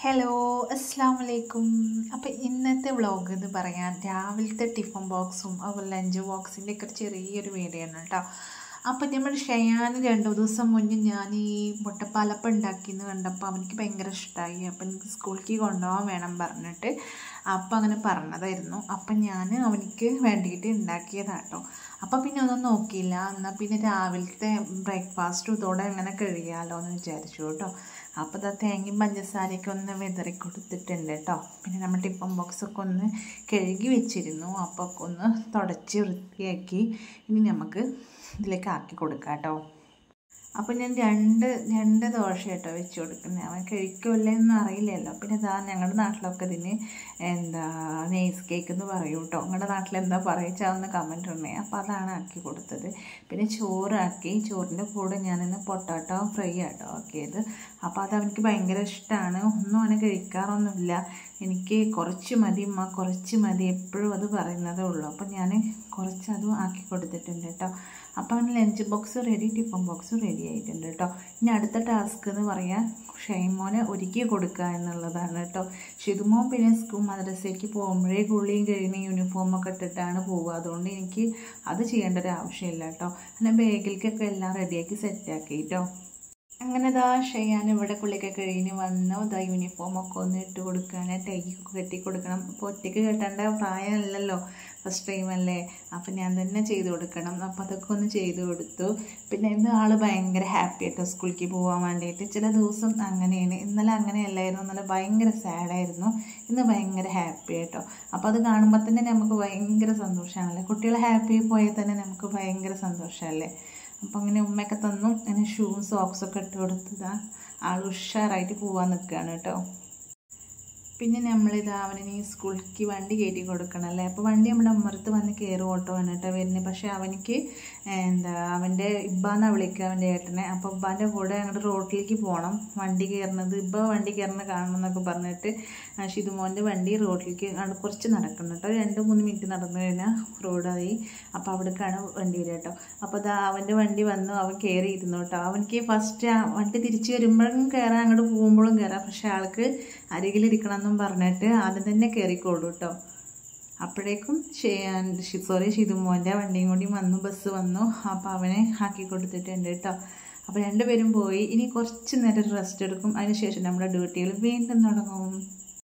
hello അസ്സാം വലൈക്കും അപ്പോൾ ഇന്നത്തെ വ്ളോഗ് എന്ന് പറയാൻ രാവിലത്തെ ടിഫിൻ ബോക്സും അതുപോലെ ലഞ്ച് ബോക്സിൻ്റെ ഒക്കെ ചെറിയൊരു വീഡിയോ ആണ് കേട്ടോ അപ്പോൾ നമ്മൾ ഷയാൻ രണ്ട് ദിവസം മുന്നേ ഞാൻ ഈ മുട്ടപ്പാലപ്പം ഉണ്ടാക്കിയെന്ന് കണ്ടപ്പോൾ അവനിക്ക് ഭയങ്കര ഇഷ്ടമായി അപ്പം എനിക്ക് സ്കൂളിലേക്ക് കൊണ്ടുപോകാൻ വേണം പറഞ്ഞിട്ട് അപ്പം അങ്ങനെ പറഞ്ഞതായിരുന്നു അപ്പം ഞാൻ അവനിക്ക് വേണ്ടിയിട്ട് ഉണ്ടാക്കിയതാട്ടോ അപ്പം പിന്നെ ഒന്നും നോക്കിയില്ല എന്നാൽ പിന്നെ രാവിലത്തെ ബ്രേക്ക്ഫാസ്റ്റ് ഇതോടെ അങ്ങനെ കഴിയാമല്ലോ എന്ന് വിചാരിച്ചു കേട്ടോ അപ്പോൾ ഇതാ തേങ്ങയും പഞ്ചസാരയൊക്കെ ഒന്ന് വിതറി കൊടുത്തിട്ടുണ്ട് കേട്ടോ പിന്നെ നമ്മൾ ടിഫൻ ബോക്സൊക്കെ ഒന്ന് കഴുകി വെച്ചിരുന്നു അപ്പോൾ ഒന്ന് തുടച്ച് വൃത്തിയാക്കി ഇനി നമുക്ക് ഇതിലേക്ക് ആക്കി കൊടുക്കാം കേട്ടോ അപ്പോൾ ഞാൻ രണ്ട് രണ്ട് ദോശ കേട്ടോ വെച്ച് കൊടുക്കുന്നത് അവൻ കഴിക്കില്ലെന്ന് അറിയില്ലല്ലോ പിന്നെ ഇതാ ഞങ്ങളുടെ നാട്ടിലൊക്കെ ഇതിന് എന്താ നെയ്സ് കേക്ക് എന്ന് പറയും കേട്ടോ നിങ്ങളുടെ നാട്ടിൽ എന്താ പറയുക ഒന്ന് കമൻറ്റ് ഉണ്ടേ അപ്പോൾ അതാണ് ആക്കി കൊടുത്തത് പിന്നെ ചോറാക്കി ചോറിൻ്റെ കൂടെ ഞാനിന്ന് പൊട്ടാട്ടോ ഫ്രൈ ആട്ടോ ആക്കിയത് അപ്പോൾ അത് അവനിക്ക് ഭയങ്കര ഇഷ്ടമാണ് ഒന്നും അവനെ കഴിക്കാറൊന്നുമില്ല എനിക്ക് കുറച്ച് മതി ഉമ്മ കുറച്ച് മതി എപ്പോഴും അത് പറയുന്നതേ ഉള്ളൂ അപ്പോൾ ഞാൻ കുറച്ച് അതും ആക്കി കൊടുത്തിട്ടുണ്ട് കേട്ടോ അപ്പോൾ അവന് lunch box ready tiffin box ready ആയിട്ടുണ്ട് കേട്ടോ ഇനി അടുത്ത ടാസ്ക് എന്ന് പറയാൻ ഷൈമോനെ ഒരുക്കി കൊടുക്കുക എന്നുള്ളതാണ് കേട്ടോ ഷിതുമോൻ പിന്നെ സ്കൂൾ മദ്രസയ്ക്ക് പോകുമ്പോഴേ കുളിയും കഴിഞ്ഞ് യൂണിഫോമൊക്കെ ഇട്ടിട്ടാണ് പോവുക അതുകൊണ്ട് എനിക്ക് അത് ചെയ്യേണ്ട ഒരു ആവശ്യമില്ല കേട്ടോ അങ്ങനെ ബാഗിലേക്കൊക്കെ എല്ലാം റെഡിയാക്കി സെറ്റാക്കി കേട്ടോ അങ്ങനെ ഇതാ ഷെയ്യാൻ ഇവിടെ കുളിയൊക്കെ കഴിഞ്ഞ് വന്നു ഇതാ യൂണിഫോമൊക്കെ ഒന്ന് ഇട്ട് കൊടുക്കുകയാണ് ടൈക്കൊക്കെ കെട്ടി കൊടുക്കണം അപ്പോൾ ഒറ്റയ്ക്ക് കെട്ടേണ്ട പ്രായമല്ലല്ലോ ഫസ്റ്റ് ടൈം അല്ലേ അപ്പം ഞാൻ തന്നെ ചെയ്ത് കൊടുക്കണം അപ്പോൾ അതൊക്കെ ഒന്ന് ചെയ്ത് കൊടുത്തു പിന്നെ ഇന്ന് ആൾ ഭയങ്കര ഹാപ്പി ആയിട്ടോ സ്കൂളിലേക്ക് പോകാൻ വേണ്ടിയിട്ട് ചില ദിവസം അങ്ങനെയാണ് ഇന്നലെ അങ്ങനെയല്ലായിരുന്നു ഇന്നലെ ഭയങ്കര സാഡായിരുന്നു ഇന്ന് ഭയങ്കര ഹാപ്പി ആയിട്ടോ അപ്പോൾ അത് കാണുമ്പോൾ തന്നെ നമുക്ക് ഭയങ്കര സന്തോഷമാണല്ലേ കുട്ടികൾ ഹാപ്പി പോയാൽ തന്നെ നമുക്ക് ഭയങ്കര സന്തോഷമല്ലേ അപ്പം അങ്ങനെ ഉമ്മയൊക്കെ തന്നു അങ്ങനെ ഷൂവും സോക്സൊക്കെ ഇട്ട് കൊടുത്തതാ ആൾ ഉഷാറായിട്ട് പോവാൻ നിൽക്കുകയാണ് കേട്ടോ പിന്നെ നമ്മളിതാ അവനിനി സ്കൂളിലേക്ക് വണ്ടി കയറ്റി കൊടുക്കണം അല്ലേ അപ്പോൾ വണ്ടി നമ്മുടെ അമ്മറത്ത് വന്ന് കയറും ഓട്ടോ ആണ് കേട്ടോ വരുന്നത് പക്ഷേ അവനിക്ക് എന്താ അവൻ്റെ ഇബ്ബാന്നാണ് വിളിക്കുക അവൻ്റെ ഏട്ടനെ അപ്പോൾ ഇബ്ബാൻ്റെ കൂടെ അങ്ങോട്ട് റോഡിലേക്ക് പോകണം വണ്ടി കയറുന്നത് ഇബ്ബ വണ്ടി കയറുന്നത് കാണണം എന്നൊക്കെ പറഞ്ഞിട്ട് ഷിതുമോൻ്റെ വണ്ടി റോഡിലേക്ക് അവിടെ കുറച്ച് നടക്കണം കേട്ടോ രണ്ട് മൂന്ന് മിനിറ്റ് നടന്നു കഴിഞ്ഞാൽ റോഡായി അപ്പോൾ അവിടേക്കാണ് വണ്ടി വരിക കേട്ടോ അപ്പോൾ അതാ അവൻ്റെ വണ്ടി വന്നു അവൻ കയറിയിരുന്നു കേട്ടോ അവനിക്ക് ഫസ്റ്റ് ആ വണ്ടി തിരിച്ച് വരുമ്പോഴും കയറാം അങ്ങോട്ട് പോകുമ്പോഴും കയറാം പക്ഷേ ആൾക്ക് അരികിലിരിക്കണം എന്നും പറഞ്ഞിട്ട് ആദ്യം തന്നെ കയറിക്കോളൂ കേട്ടോ അപ്പോഴേക്കും സോറി ഷിതുമോൻ്റെ വണ്ടിയും കൂടി വന്നു ബസ് വന്നു അപ്പോൾ അവനെ ആക്കി കൊടുത്തിട്ടുണ്ട് കേട്ടോ അപ്പോൾ രണ്ടുപേരും പോയി ഇനി കുറച്ച് നേരം റെസ്റ്റ് എടുക്കും അതിന് ശേഷം നമ്മുടെ ഡ്യൂട്ടികൾ വീണ്ടും തുടങ്ങും